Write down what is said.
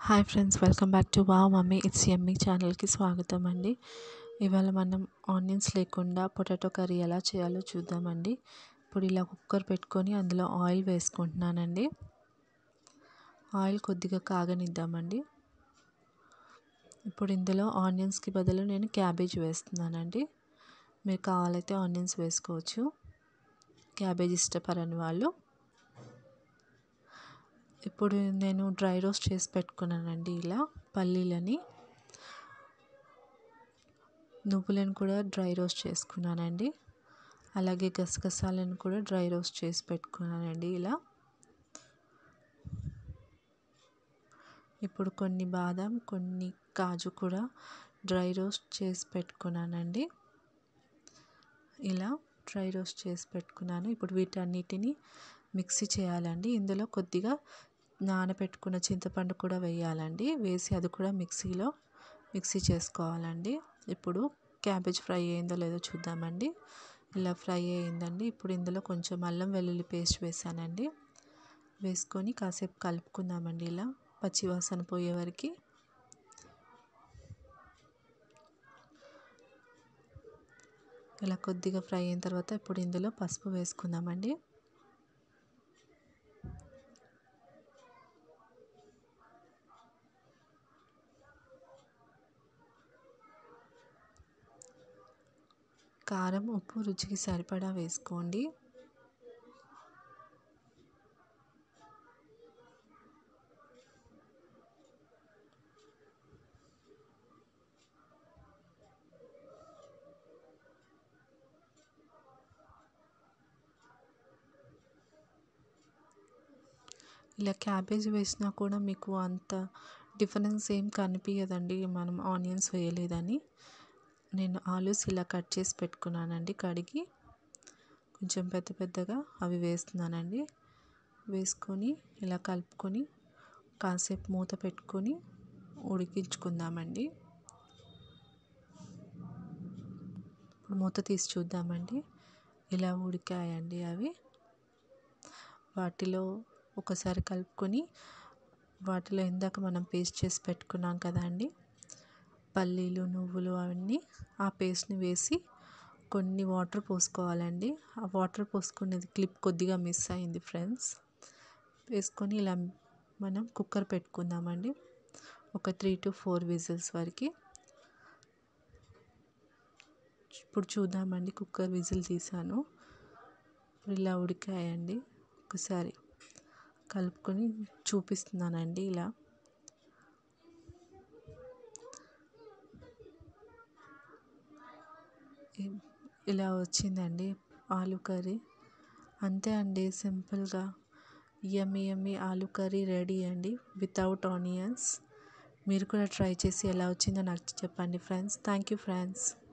hi friends welcome back to wow mommy it's yummy ఛానల్కి స్వాగతం అండి ఇవాళ మనం ఆనియన్స్ లేకుండా పొటాటో కర్రీ ఎలా చేయాలో చూద్దామండి ఇప్పుడు ఇలా కుక్కర్ పెట్టుకొని అందులో ఆయిల్ వేసుకుంటున్నానండి ఆయిల్ కొద్దిగా కాగనిద్దామండి ఇప్పుడు ఇందులో ఆనియన్స్కి బదులు నేను క్యాబేజ్ వేస్తున్నానండి మీరు కావాలైతే ఆనియన్స్ వేసుకోవచ్చు క్యాబేజ్ ఇష్టపడని వాళ్ళు ఇప్పుడు నేను డ్రై రోస్ట్ చేసి పెట్టుకున్నానండి ఇలా పల్లీలని నువ్వులను కూడా డ్రై రోస్ట్ చేసుకున్నానండి అలాగే గసగసాలను కూడా డ్రై రోస్ట్ చేసి పెట్టుకున్నానండి ఇలా ఇప్పుడు కొన్ని బాదం కొన్ని కాజు కూడా డ్రై రోస్ట్ చేసి పెట్టుకున్నానండి ఇలా డ్రై రోస్ట్ చేసి పెట్టుకున్నాను ఇప్పుడు వీటన్నిటిని మిక్సీ చేయాలండి ఇందులో కొద్దిగా నానబెట్టుకున్న చింతపండు కూడా వేయాలండి వేసి అది కూడా మిక్సీలో మిక్సీ చేసుకోవాలండి ఇప్పుడు క్యాబేజ్ ఫ్రై అయిందో లేదో చూద్దామండి ఇలా ఫ్రై అయిందండి ఇప్పుడు ఇందులో కొంచెం అల్లం వెల్లుల్లి పేస్ట్ వేసానండి వేసుకొని కాసేపు కలుపుకుందామండి ఇలా పచ్చివాసన పోయే వరకు ఇలా కొద్దిగా ఫ్రై అయిన తర్వాత ఇప్పుడు ఇందులో పసుపు వేసుకుందామండి కారం ఉప్పు రుచికి సరిపడా వేసుకోండి ఇలా క్యాబేజ్ వేసినా కూడా మీకు అంత డిఫరెన్స్ ఏం కనిపించదండి మనం ఆనియన్స్ వేయలేదని నేను ఆలూస్ ఇలా కట్ చేసి పెట్టుకున్నానండి కడిగి కొంచెం పెద్ద పెద్దగా అవి వేస్తున్నానండి వేసుకొని ఇలా కలుపుకొని కాసేపు మూత పెట్టుకొని ఉడికించుకుందామండి ఇప్పుడు మూత తీసి చూద్దామండి ఇలా ఉడికాయండి అవి వాటిలో ఒకసారి కలుపుకొని వాటిలో ఇందాక మనం పేస్ట్ చేసి పెట్టుకున్నాం కదా అండి పల్లీలు నువ్వులు అవన్నీ ఆ పేస్ట్ని వేసి కొన్ని వాటర్ పోసుకోవాలండి ఆ వాటర్ పోసుకునేది క్లిప్ కొద్దిగా మిస్ అయింది ఫ్రెండ్స్ వేసుకొని ఇలా మనం కుక్కర్ పెట్టుకుందామండి ఒక త్రీ టు ఫోర్ విజిల్స్ వరకు ఇప్పుడు చూద్దామండి కుక్కర్ విజిల్ తీసాను ఇలా ఉడికాయండి ఒకసారి కలుపుకొని చూపిస్తున్నానండి ఇలా ఇలా వచ్చిందండి ఆలు కర్రీ అంతే అండి సింపుల్గా yummy yummy aloo curry ready అండి వితౌట్ ఆనియన్స్ మీరు కూడా ట్రై చేసి ఎలా వచ్చిందో నాకు చెప్పండి ఫ్రెండ్స్ థ్యాంక్ యూ ఫ్రెండ్స్